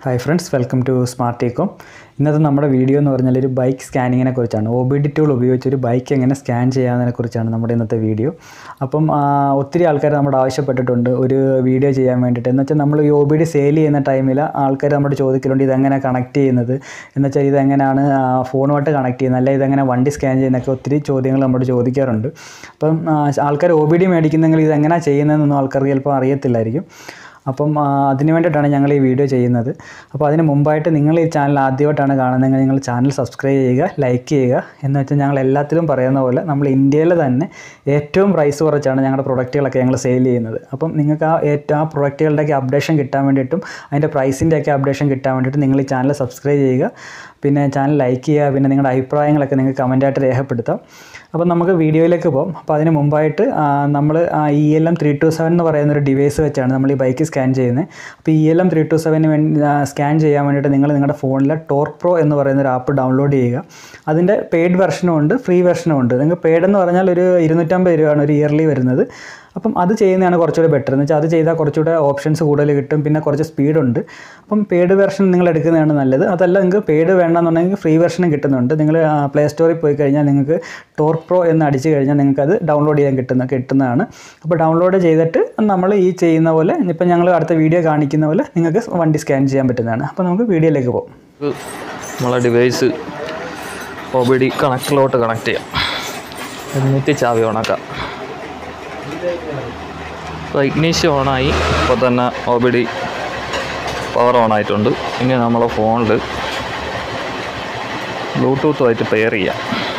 hi friends welcome to smart Ecom ഇന്നത്തെ നമ്മുടെ video എന്ന് പറഞ്ഞാൽ ഒരു ബൈക്ക് സ്കാനിങ്ങിനെ കുറിച്ചാണ് ഒ ബി ഡി ടൂൾ ഉപയോഗിച്ച് ഒരു ബൈക്ക് എങ്ങനെ സ്കാൻ ചെയ്യാന്നതിനെ കുറിച്ചാണ് നമ്മുടെ ഇന്നത്തെ വീഡിയോ അപ്പം ആ, ഒത്തിരി ആൾക്കാർ നമ്മുടെ ആവശ്യപ്പെട്ടിട്ടുണ്ട് ഒരു വീഡിയോ ചെയ്യാൻ വേണ്ടിയിട്ട് എന്ന് വെച്ചാൽ നമ്മൾ ഈ ഒ ബി ഡി സെയിൽ ചെയ്യുന്ന ടൈമിൽ ആൾക്കാർ നമ്മുടെ ചോദിക്കലുണ്ട് ഇതെങ്ങനെ കണക്ട് ചെയ്യുന്നത് എന്ന് വെച്ചാൽ ഇതെങ്ങനെയാണ് ആ, ഫോണുമായിട്ട് കണക്ട് ചെയ്യുന്നത് അല്ലെ ഇതെങ്ങനെ വണ്ടി സ്കാൻ ചെയ്യുന്നതൊക്കെ ഒത്തിരി ചോദ്യങ്ങൾ നമ്മുടെ ചോദിക്കാറുണ്ട് അപ്പം ആൾക്കാർ ഒ ബി ഡി മേടിക്കുന്നെങ്കിൽ ഇതെങ്ങനെയാണ് ചെയ്യുന്നതെന്നൊന്നും ആൾക്കാർക്ക് ചിലപ്പോൾ അറിയത്തില്ലായിരിക്കും അപ്പം ആ, അതിന് വേണ്ടിയിട്ടാണ് ഞങ്ങൾ ഈ വീഡിയോ ചെയ്യുന്നത് അപ്പോൾ അതിന് മുമ്പായിട്ട് നിങ്ങൾ ഈ ചാനൽ ആദ്യമായിട്ടാണ് കാണുന്നതെങ്കിൽ നിങ്ങൾ ചാനൽ സബ്സ്ക്രൈബ് ചെയ്യുക ലൈക്ക് ചെയ്യുക എന്ന് വെച്ചാൽ ഞങ്ങൾ എല്ലാത്തിലും പറയുന്ന പോലെ നമ്മൾ ഇന്ത്യയിൽ തന്നെ ഏറ്റവും പ്രൈസ് കുറച്ചാണ് ഞങ്ങളുടെ പ്രൊഡക്റ്റുകളൊക്കെ ഞങ്ങൾ സെയിൽ ചെയ്യുന്നത് അപ്പം നിങ്ങൾക്ക് ആ ഏറ്റവും ആ പ്രൊഡക്റ്റുകളുടെയൊക്കെ അപ്ഡേഷൻ കിട്ടാൻ വേണ്ടിയിട്ടും അതിൻ്റെ പ്രൈസിൻ്റെയൊക്കെ അപ്ഡേഷൻ കിട്ടാൻ വേണ്ടിയിട്ട് നിങ്ങൾ ഈ ചാനൽ സബ്സ്ക്രൈബ് ചെയ്യുക പിന്നെ ചാനൽ ലൈക്ക് ചെയ്യുക പിന്നെ നിങ്ങളുടെ അഭിപ്രായങ്ങളൊക്കെ നിങ്ങൾക്ക് കമൻറ്റായിട്ട് രേഖപ്പെടുത്താം അപ്പോൾ നമുക്ക് വീഡിയോയിലേക്ക് പോകും അപ്പോൾ അതിന് മുമ്പായിട്ട് നമ്മൾ E L M three two seven എന്ന് പറയുന്ന ഒരു ഡിവൈസ് വെച്ചാണ് നമ്മൾ ഈ ബൈക്ക് സ്കാൻ ചെയ്യുന്നത് അപ്പോൾ E L M three two സെവന് വേണ്ടി സ്കാൻ ചെയ്യാൻ വേണ്ടിയിട്ട് നിങ്ങൾ നിങ്ങളുടെ ഫോണിൽ ടോർക്ക് പ്രോ എന്ന് പറയുന്ന ഒരു ആപ്പ് ഡൗൺലോഡ് ചെയ്യുക അതിൻ്റെ പെയ്ഡ് വെർഷനും ഉണ്ട് ഫ്രീ വെർഷനും ഉണ്ട് നിങ്ങൾക്ക് പെയ്ഡ് എന്ന് പറഞ്ഞാൽ ഒരു ഇരുന്നൂറ്റമ്പത് രൂപയാണ് ഒരു ഇയർലി വരുന്നത് അപ്പം അത് ചെയ്യുന്നതാണ് കുറച്ചുകൂടെ ബെറ്റർ എന്ന് വെച്ചാൽ അത് ചെയ്താൽ കുറച്ചുകൂടെ ഓപ്ഷൻസ് കൂടുതൽ കിട്ടും പിന്നെ കുറച്ച് സ്പീഡുണ്ട് അപ്പം പെയ്ഡ് വെർഷൻ നിങ്ങൾ എടുക്കുന്നതാണ് നല്ലത് അതല്ല നിങ്ങൾക്ക് പെയ്ഡ് വേണമെന്നുണ്ടെങ്കിൽ ഫ്രീ വെർഷനും കിട്ടുന്നുണ്ട് നിങ്ങൾ പ്ലേ സ്റ്റോറിൽ പോയി കഴിഞ്ഞാൽ നിങ്ങൾക്ക് ടോർ പ്രോ എന്ന് അടിച്ചു കഴിഞ്ഞാൽ നിങ്ങൾക്ക് അത് ഡൗൺലോഡ് ചെയ്യാൻ കിട്ടുന്ന കിട്ടുന്നതാണ് അപ്പോൾ ഡൗൺലോഡ് ചെയ്തിട്ട് നമ്മൾ ഈ ചെയ്യുന്ന പോലെ ഇപ്പം ഞങ്ങൾ അടുത്ത വീഡിയോ കാണിക്കുന്ന പോലെ നിങ്ങൾക്ക് വണ്ടി സ്കാൻ ചെയ്യാൻ പറ്റുന്നതാണ് അപ്പോൾ നമുക്ക് വീഡിയോയിലേക്ക് പോകും ഇത് നമ്മളെ ഡിവൈസ് ഒ ബി ഡി കണക്റ്റിലോട്ട് കണക്ട് ചെയ്യാം എന്നിട്ട് ചാവി ഓണാക്കാം അപ്പോൾ ഇഗ്നീഷ്യ ഓണായി ഇപ്പോൾ തന്നെ O B D power on ആയിട്ടുണ്ട് ഇനി നമ്മളെ ഫോണിൽ ബ്ലൂടൂത്തുമായിട്ട് പെയർ ചെയ്യാം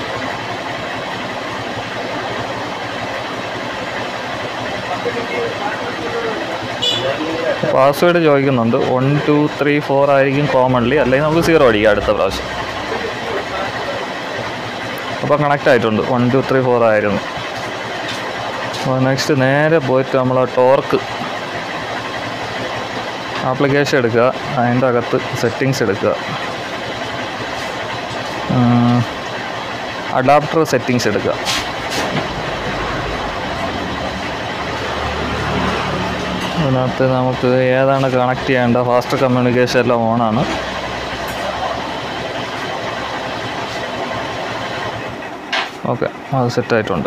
പാസ്വേഡ് ചോദിക്കുന്നുണ്ട് വൺ ടു ത്രീ ഫോർ ആയിരിക്കും കോമൺലി അല്ലെങ്കിൽ നമുക്ക് സീറോ അടിക്കാം അടുത്ത പ്രാവശ്യം അപ്പോൾ കണക്റ്റ് ആയിട്ടുണ്ട് വൺ ടു ത്രീ ഫോർ ആയിരുന്നു അപ്പോൾ നെക്സ്റ്റ് നേരെ പോയിട്ട് നമ്മൾ ടോർക്ക് ആപ്ലിക്കേഷൻ എടുക്കുക അതിൻ്റെ അകത്ത് സെറ്റിങ്സ് എടുക്കുക അഡാപ്റ്റർ സെറ്റിങ്സ് എടുക്കുക അതിനകത്ത് നമുക്ക് ഏതാണ് കണക്ട് ചെയ്യേണ്ട ഫാസ്റ്റ് കമ്മ്യൂണിക്കേഷൻ എല്ലാം ഓണാണ് ഓക്കെ അത് സെറ്റായിട്ടുണ്ട്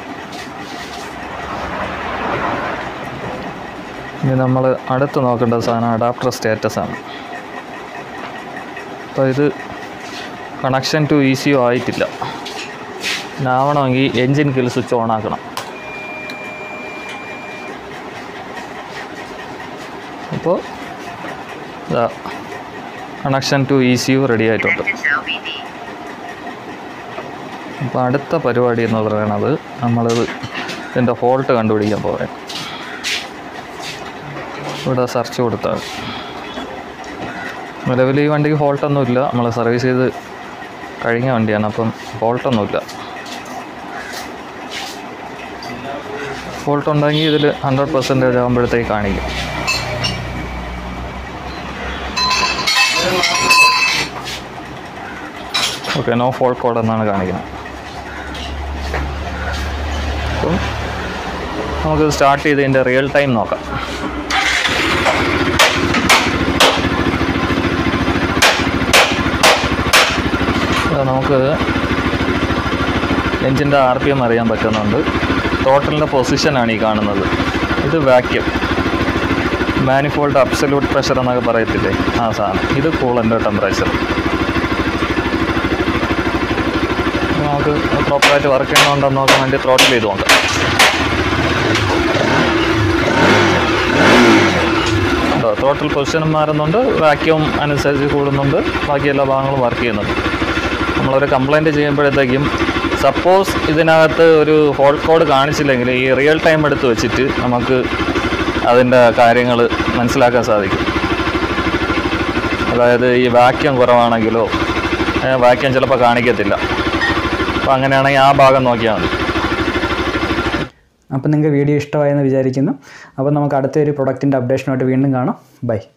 ഇനി നമ്മൾ അടുത്ത് നോക്കേണ്ട സാധനം അഡാപ്റ്റർ സ്റ്റാറ്റസ് ആണ് അപ്പോൾ ഇത് കണക്ഷൻ ടു ഇ സി ആയിട്ടില്ല ആവണമെങ്കിൽ എൻജിൻ കിൽ സ്വിച്ച് ഓൺ ആക്കണം അപ്പോൾ ഇതാ connection to E C U ready ആയിട്ടുണ്ട് അപ്പോൾ അടുത്ത പരിപാടി എന്ന് പറയുന്നത് നമ്മളിത് ഇതിൻ്റെ ഫോൾട്ട് കണ്ടുപിടിക്കാൻ പോകാൻ ഇവിടെ സെർച്ച് കൊടുത്താൽ നിലവിൽ ഈ വണ്ടിക്ക് ഫോൾട്ടൊന്നുമില്ല നമ്മൾ സർവീസ് ചെയ്ത് കഴിഞ്ഞ വണ്ടിയാണ് അപ്പം ഫോൾട്ടൊന്നുമില്ല ഫോൾട്ട് ഉണ്ടെങ്കിൽ ഇതിൽ ഹൺഡ്രഡ് പെർസെൻറ്റേജ് ആകുമ്പോഴത്തേക്ക് കാണിക്കും ഓക്കെ നോ ഫോൾട്ട് കോഡ് എന്നാണ് കാണിക്കുന്നത് അപ്പം നമുക്ക് സ്റ്റാർട്ട് ചെയ്ത് ഇതിൻ്റെ റിയൽ ടൈം നോക്കാം അത് നമുക്ക് എൻജിൻ്റെ ആർ പി എം അറിയാൻ പറ്റുന്നുണ്ട് ടോട്ടലിൻ്റെ പൊസിഷനാണ് ഈ കാണുന്നത് ഇത് വാക്യൂം മാനിഫോൾഡ് അബ്സല്യൂട്ട് പ്രഷർ എന്നൊക്കെ പറയത്തില്ലേ ആ സാധനം ഇത് കൂളൻ്റെ ടെമ്പറേച്ചർ നമുക്ക് പ്രോപ്പറായിട്ട് വർക്ക് ചെയ്യുന്നുണ്ടെന്ന് നോക്കാൻ വേണ്ടി ത്രോട്ടിൽ ചെയ്ത് നോക്കാം ടോട്ടൽ പൊസിഷനും മാറുന്നുണ്ട് വാക്യൂം അനുസരിച്ച് കൂടുന്നുണ്ട് ബാക്കി എല്ലാ ഭാഗങ്ങളും വർക്ക് ചെയ്യുന്നുണ്ട് നമ്മളൊരു കംപ്ലൈൻറ്റ് ചെയ്യുമ്പോഴത്തേക്കും സപ്പോസ് ഇതിനകത്ത് ഒരു ഹോൾഡ് കോഡ് കാണിച്ചില്ലെങ്കിൽ ഈ റിയൽ ടൈം എടുത്ത് വെച്ചിട്ട് നമുക്ക് അതിൻ്റെ കാര്യങ്ങൾ മനസ്സിലാക്കാൻ സാധിക്കും അതായത് ഈ വാക്യം കുറവാണെങ്കിലോ വാക്യം ചിലപ്പോൾ കാണിക്കത്തില്ല അപ്പോൾ അങ്ങനെയാണെങ്കിൽ ആ ഭാഗം നോക്കിയാൽ മതി അപ്പോൾ നിങ്ങൾക്ക് വീഡിയോ ഇഷ്ടമായെന്ന് വിചാരിക്കുന്നു അപ്പോൾ നമുക്ക് അടുത്തൊരു പ്രൊഡക്റ്റിൻ്റെ അപ്ഡേഷനുമായിട്ട് വീണ്ടും കാണാം ബൈ